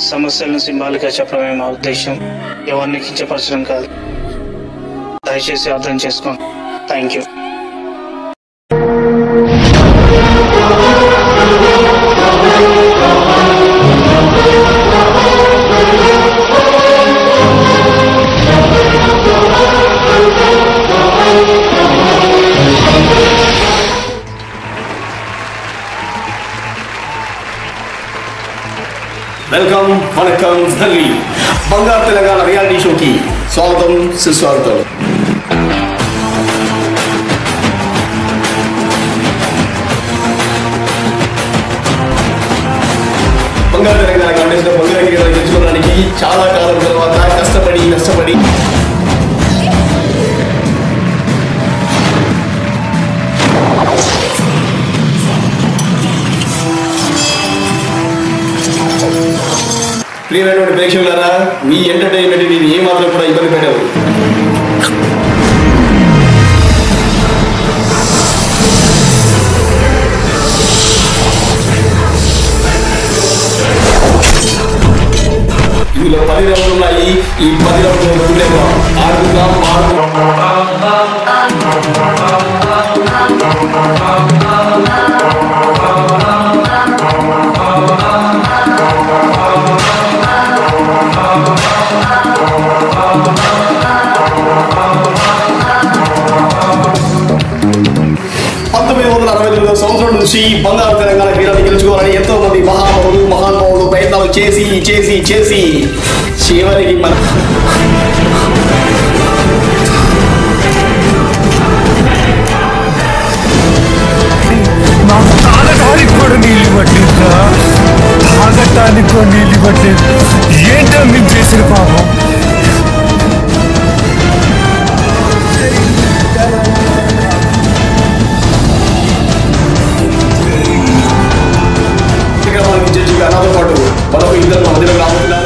సమస్యలను సింబాలిక్గా చెప్పడమే మా ఉద్దేశం ఎవరిని కించపరచడం కాదు దయచేసి అర్థం చేసుకోండి థ్యాంక్ యూ వెల్కమ్ వణకం తల్లి బంగారు తెలంగాణ రియాలిటీ షోకి స్వాగతం సుస్వాగతం బంగారు తెలంగాణ కాంటెస్ట్ లో బంగారు కిరీటాలు తెచ్చుకోవడానికి చాలా కాలం తర్వాత కష్టపడి కష్టపడి ప్రియమైనటువంటి ప్రేక్షకులారా మీ ఎంటర్టైన్మెంట్ నేను ఏమాత్రం కూడా ఇబ్బంది పెట్టావు ఇందులో పది రౌండ్లు ఉన్నాయి ఈ పది రౌండ్లు చూడలేము ఆడుకుందాం ఆడుకుందాం పంతొమ్మిది వందల అరవై తొమ్మిదవ సంవత్సరం నుంచి బంగారు తెలంగాణ క్రీడలు గెలుచుకోవాలని ఎంతో మంది మహానుభావులు మహానుభావులు ప్రయత్నాలు చేసి చేసి చేసి చివరికి మన నాకు తాగడానికి కూడా నీళ్ళు పట్టిందా తాగటానికి కూడా నీళ్ళు పట్టింది ఏంటో మేము చేసిన పాపం కార్యక్రమానికి జడ్జి నాతో పాటు మరొక ఇద్దరు మా మధ్యలో రాబోతున్నారు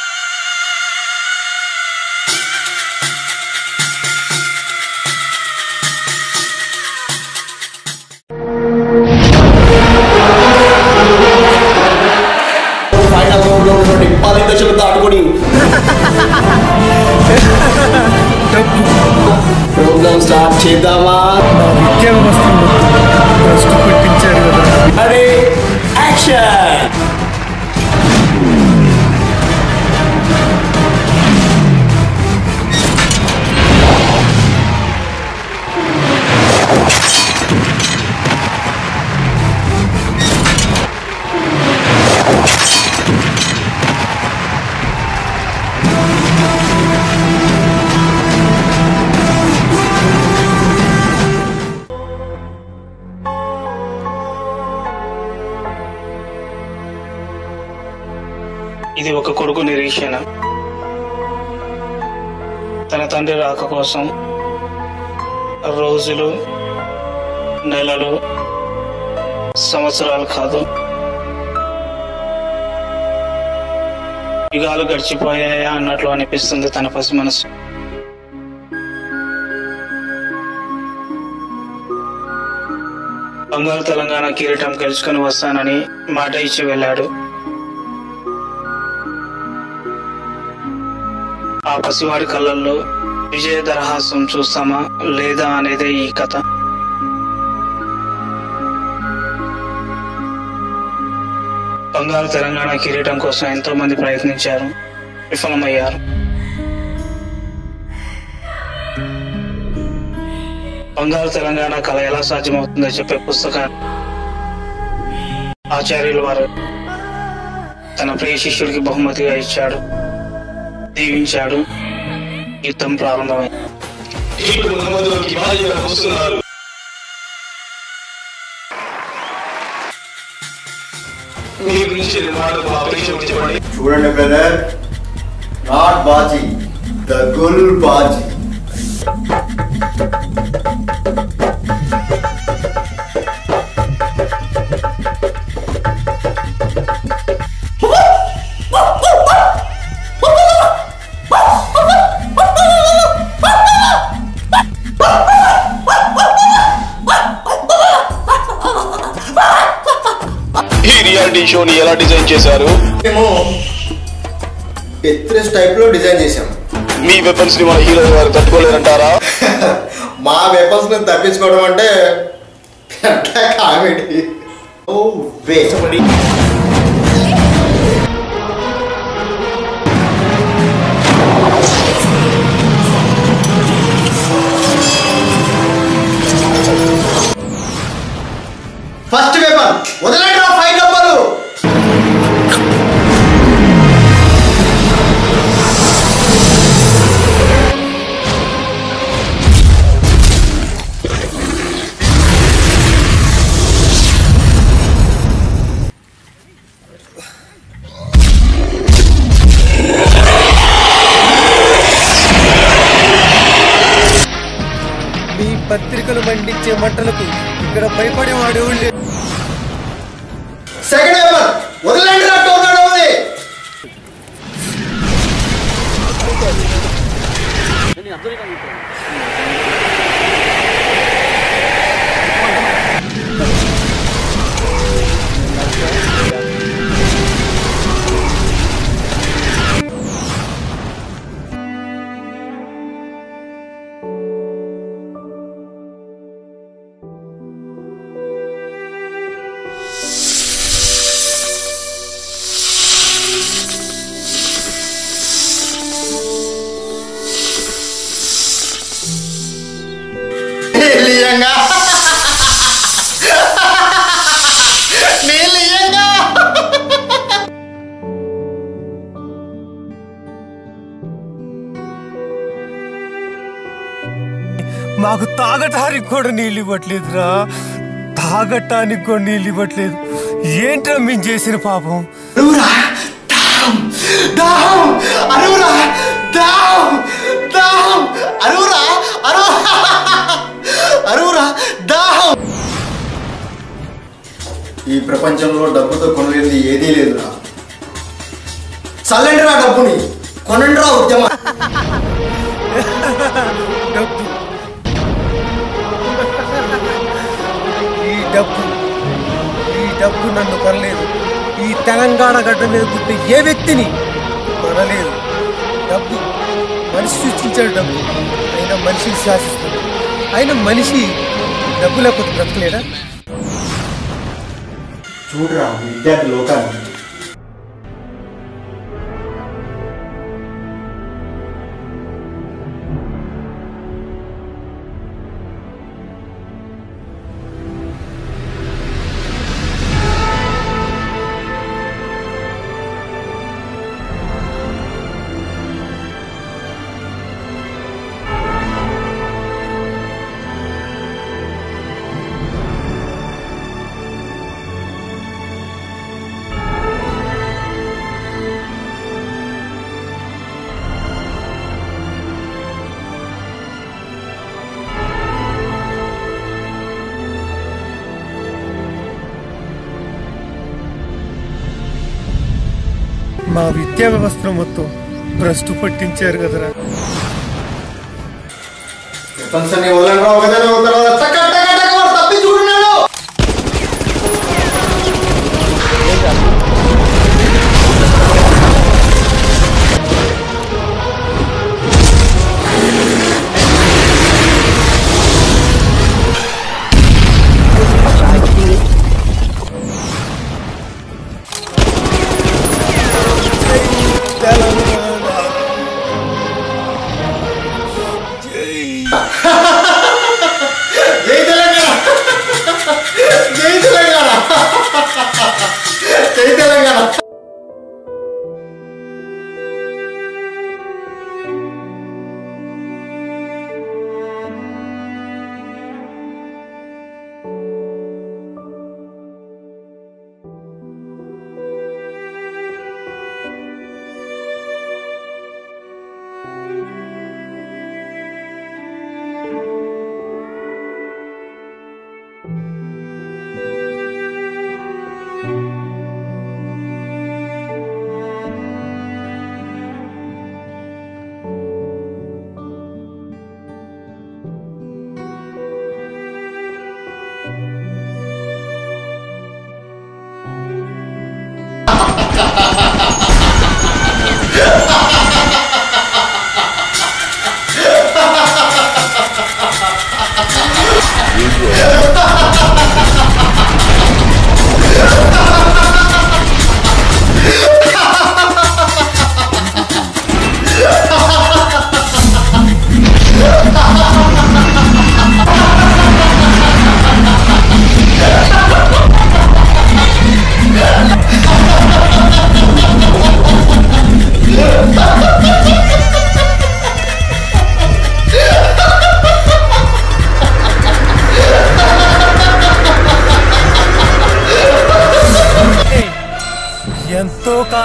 ఫైనల్ రౌండ్ లో ఉన్నటువంటి పది దశలు దాటుకొని ప్రోగ్రామ్ స్టార్ట్ చేద్దామా నా విద్యా వ్యవస్థను ఫస్ట్ పెట్టించాడు కదా అరే యాక్షన్ ఇది ఒక కొడుకు నిరీక్షణ తన తండ్రి రాక కోసం రోజులు నెలలు సంవత్సరాలు కాదు యుగాలు గడిచిపోయాయా అన్నట్లు అనిపిస్తుంది తన పసి మనసు బంగారు తెలంగాణ కిరీటం గెలుచుకొని వస్తానని మాట ఇచ్చి వెళ్ళాడు ఆ పసివాడి కళ్ళల్లో విజయ దరహాసం చూస్తామా లేదా అనేదే ఈ కథ బంగారు తెలంగాణ కిరీటం కోసం ఎంతో మంది ప్రయత్నించారు విఫలమయ్యారు బంగారు తెలంగాణ కళ ఎలా సాధ్యమవుతుందో చెప్పే పుస్తకాన్ని ఆచార్యుల వారు తన ప్రియ శిష్యుడికి బహుమతిగా ఇచ్చాడు దీవించాడు యుద్ధం ప్రారంభమైంది ఇప్పుడు మన మధ్యలోకి బాధ్యత వస్తున్నారు మీ గురించి రెండు మాటలు మా ప్రేక్షకులకు చెప్పండి చూడండి బ్రదర్ నాట్ బాజీ ద గుల్ బాజీ ఈ రియాలిటీ షోని ఎలా డిజైన్ చేశారు మేము ఎత్రెస్ టైప్ లో డిజైన్ చేశాం మీ వెపన్స్ ని మన హీరో గారు తట్టుకోలేరంటారా మా వెపన్స్ ని తప్పించుకోవడం అంటే పెద్ద కామెడీ ఓ వే ఫస్ట్ వెపన్ వదలండి రా ఫైవ్ డబ్బలు మీ పత్రికలు మండించే మంటలకు ఇక్కడ భయపడేవాడు ఎవడు లేడు. సెకండ్ వెపన్ వదలండి రా టోర్నాడోని నీలియంగా నీలియంగా మాకు తాగటానికి కూడా నీళ్ళు ఇవ్వట్లేదురా తాగటానికి కూడా నీళ్ళు ఇవ్వట్లేదు ఏంట్రా మేము చేసిన పాపం అరువురా దాహం దాహం అరువురా దాహం దాహం అరువురా అరువు అరువురా దాహం ఈ ప్రపంచంలో డబ్బుతో కొనలేనిది ఏదీ లేదురా చల్లండి రా డబ్బుని కొనండి రా ఉద్యమం డబ్బు ఈ డబ్బు ఈ డబ్బు నన్ను కొనలేదు ఈ తెలంగాణ గడ్డ మీద పుట్టిన ఏ వ్యక్తిని కొనలేదు డబ్బు మనిషి సృష్టించాడు డబ్బు అయినా మనిషిని శాసిస్తాడు అయినా మనిషి డబ్బు లేకపోతే బ్రతకలేడా చూడరా విద్యార్థి లోకాన్ని మా విద్యా వ్యవస్థను మొత్తం భ్రష్టు పట్టించారు కదరా వెపన్స్ అన్ని వదలండి రా ఒకదాని ఒక తర్వాత టక టక టక వాడు తప్పించుకుంటున్నాడు జై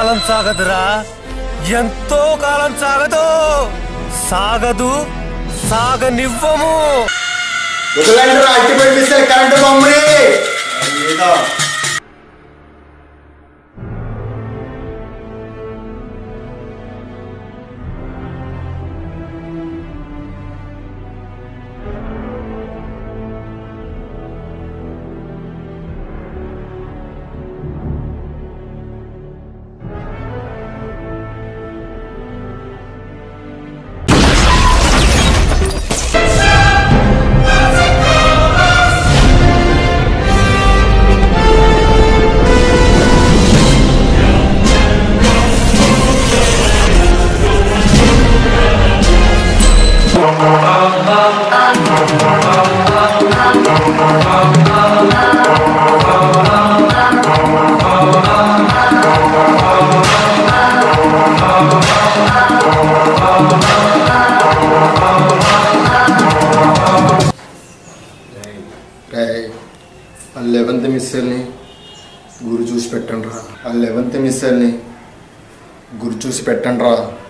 కాలం సాగదురా ఎంతో కాలం సాగదు సాగదు సాగనివ్వము వదలండి రా అట్టి పెట్టిస్తే కరెంటు బొమ్మని ఏదో ఆ లెవెన్త్ మిస్సెల్ని గురి చూసి పెట్టండి రా ఆ లెవెన్త్ మిస్సెల్ని గురి చూసి పెట్టండి రా